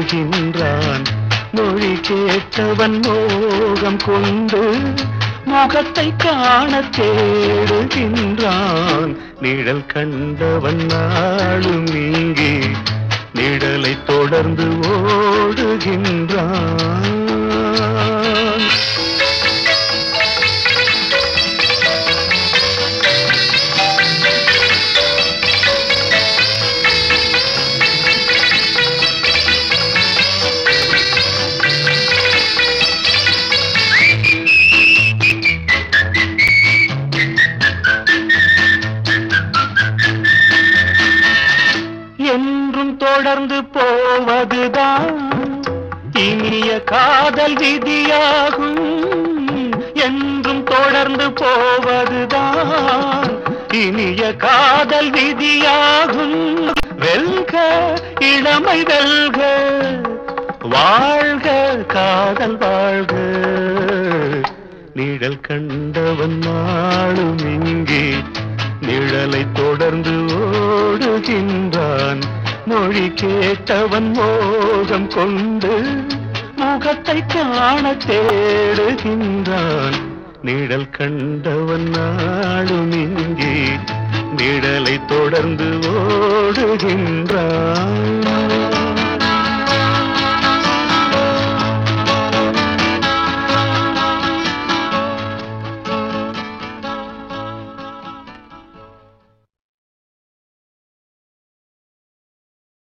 ஓடுகின்றான் மொழி கேட்டவன் மோகம் கொண்டு முகத்தை காண தேடுகின்றான் நிழல் கண்டவன் நாளும் இங்கே நிழலை தொடர்ந்து ஓடுகின்றான் என்றும் தொடர்ந்து போவதுதான் இனிய காதல் விதியாகும் என்றும் தொடர்ந்து போவதுதான் இனிய காதல் விதியாகும் வெல்க இளமை வெல்க வாழ்க காதல் வாழ்க நிழல் கண்டவன் நாளும் இங்கே நிழலை தொடர்ந்து ஓடுகின்றான் மொழி கேட்டவன் மோகம் கொண்டு முகத்தை காண தேடுகின்றான் நிழல் கண்டவன் நாளும் இங்கே நிழலை தொடர்ந்து ஓடுகின்றான்